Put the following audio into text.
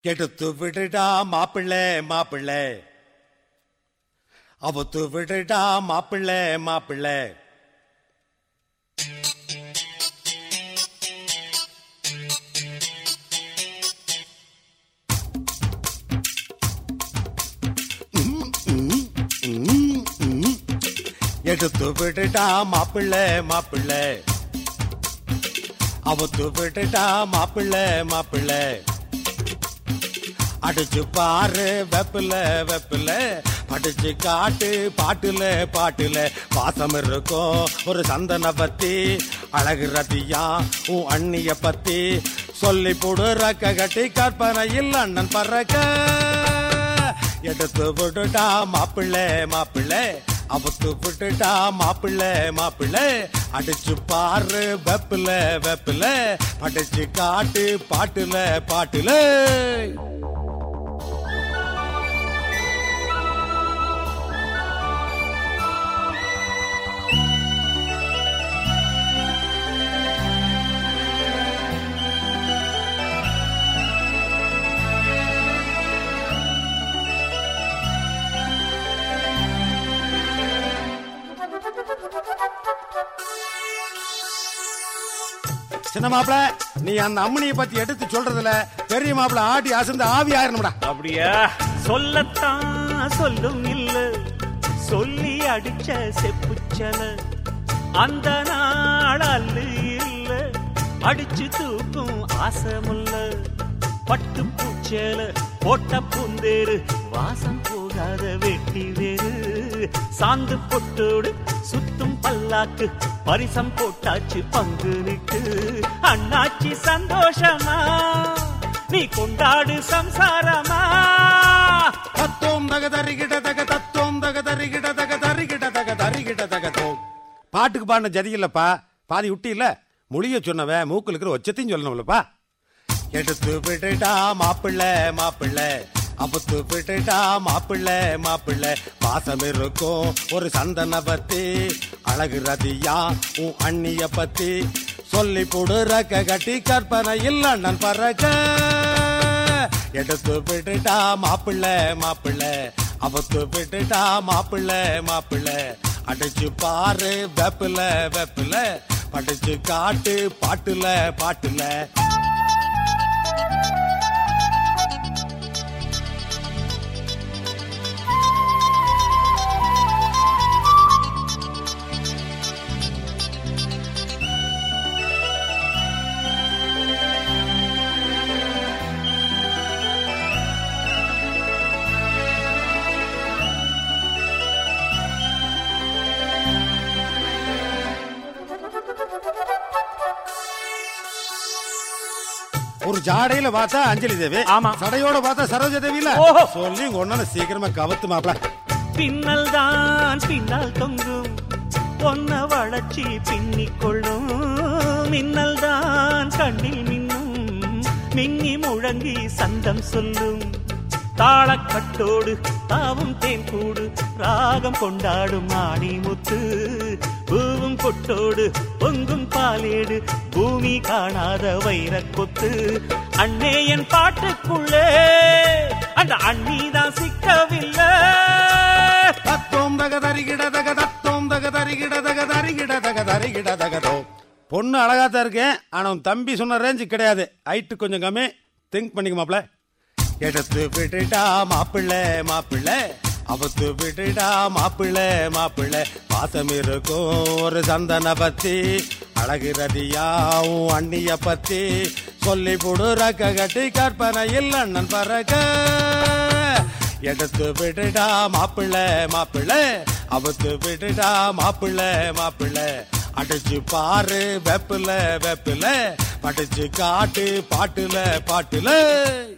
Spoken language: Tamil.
எடுத்து விடுடா மாப்பிள்ளை மாப்பிள்ளை அவுத்து விடுடா மாப்பிள்ளை மாப்பிள்ளை எடுத்து விடுடா மாப்பிள்ளை மாப்பிள்ளை அவுத்து விடுடா மாப்பிள்ளை மாப்பிள்ளை அடிச்சு பாரு வெப்பில வெப்பில படிச்சு காட்டு பாட்டுல பாட்டுல வாசம் இருக்கும் ஒரு சந்தன பத்தி அழகு ரத்தியா உன் அண்ணிய பத்தி சொல்லி போடு ரக்க கட்டி கற்பனையில் அண்ணன் பறக்க எடுத்து விட்டுட்டா மாப்பிள்ளை மாப்பிள்ளை அவுத்து விட்டுட்டா மாப்பிள்ளை மாப்பிள்ளை அடிச்சு பாரு வெப்பில வெப்பில படிச்சு காட்டு பாட்டுல பாட்டுல சின்ன மாப்பிள நீ அந்த அம்மனிய பத்தி எடுத்து சொல்றதுல பெரிய மாப்பிள ஆடி அசந்து ஆவி ஆயிரணும்டா அப்படியா சொல்லத்தான் சொல்லும் இல்ல சொல்லி அடிச்ச செப்புச்சல அந்த நாள் அல்லு இல்ல அடிச்சு தூக்கும் ஆசமுல்ல பட்டு பூச்சேல போட்ட பூந்தேரு வாசம் போகாத வெட்டி வேறு சாந்து பொட்டோடு சுத்தும் பல்லாக்கு பரிசம் போட்டாச்சு பங்குனுக்கு அண்ணாச்சி சந்தோஷமா நீ கொண்டாடு சம்சாரமா தத்தோம் தக தரிகிட தக தத்தோம் தக தரிகிட தக தரிகிட தக தரிகிட தக தோம் பாட்டுக்கு பாடின ஜதி இல்லப்பா பாதி விட்டி இல்ல மொழிய சொன்னவன் மூக்குல இருக்கிற ஒச்சத்தையும் சொல்லணும்லப்பா எடுத்து விட்டுட்டா மாப்பிள்ளை மாப்பிள்ளை அபுத்து விட்டுட்டா மாப்பிள்ளை மாப்பிள்ளை பாசம் இருக்கும் ஒரு சந்தன பத்தி அழகு ரதியா உன் அண்ணிய பத்தி சொல்லி போடு ரக்க கட்டி கற்பனையில் அண்ணன் பறக்க எடுத்து விட்டுட்டா மாப்பிள்ளை மாப்பிள்ளை அபத்து விட்டுட்டா மாப்பிள்ளை மாப்பிள்ளை அடிச்சு பாரு வெப்பில வெப்பில படிச்சு காட்டு பாட்டுல பாட்டுல ஒரு ஜாடையில பார்த்தா அஞ்சலி தேவி ஆமா. சடையோட பார்த்தா சரோஜா தேவி இல்ல ஓஹோ. சொல்லி உங்க ஒண்ணு சீக்கிரமா கவத்து மாப்பிள பின்னல் தான் பின்னால் தொங்கும் பொன்ன வளர்ச்சி பின்னிக் கொள்ளும் மின்னல் தான் கண்ணில் மின்னும் மின்னி முழங்கி சந்தம் சொல்லும் தாளக்கட்டோடு தாவும் தேன் கூடு ராகம் கொண்டாடும் ஆணி முத்து பூவும் கொட்டோடு பொங்கும் பாலேடு பூமி காணாத வைரக் கொத்து அண்ணே என் பாட்டுக்குள்ளே அந்த அண்ணி சிக்கவில்லை தத்தோம் தக தரிகிட தக தத்தோம் தக தரிகிட தக தரிகிட தக தரிகிட தகதோ பொண்ணு அழகா தான் இருக்கேன் ஆனா உன் தம்பி சொன்ன ரேஞ்சு கிடையாது ஹைட்டு கொஞ்சம் கம்மி திங்க் பண்ணிக்க மாப்பிள எடுத்து விட்டுட்டா மாப்பிள்ளை மாப்பிள்ளை அவுத்து விட்டுட்டா மாப்பிள்ளை மாப்பிள்ளை பாசம் இருக்கும் ஒரு சந்தன பத்தி அழகு ரதியா உன் அண்ணிய பத்தி சொல்லி போடு ரக்க கட்டி கற்பனையில் அண்ணன் பறக்க எடுத்து விட்டுடா மாப்பிள்ளை மாப்பிள்ளை அவுத்து விட்டுடா மாப்பிள்ளை மாப்பிள்ளை அடிச்சு பாரு வெப்பில வெப்பில படிச்சு காட்டு பாட்டுல பாட்டுல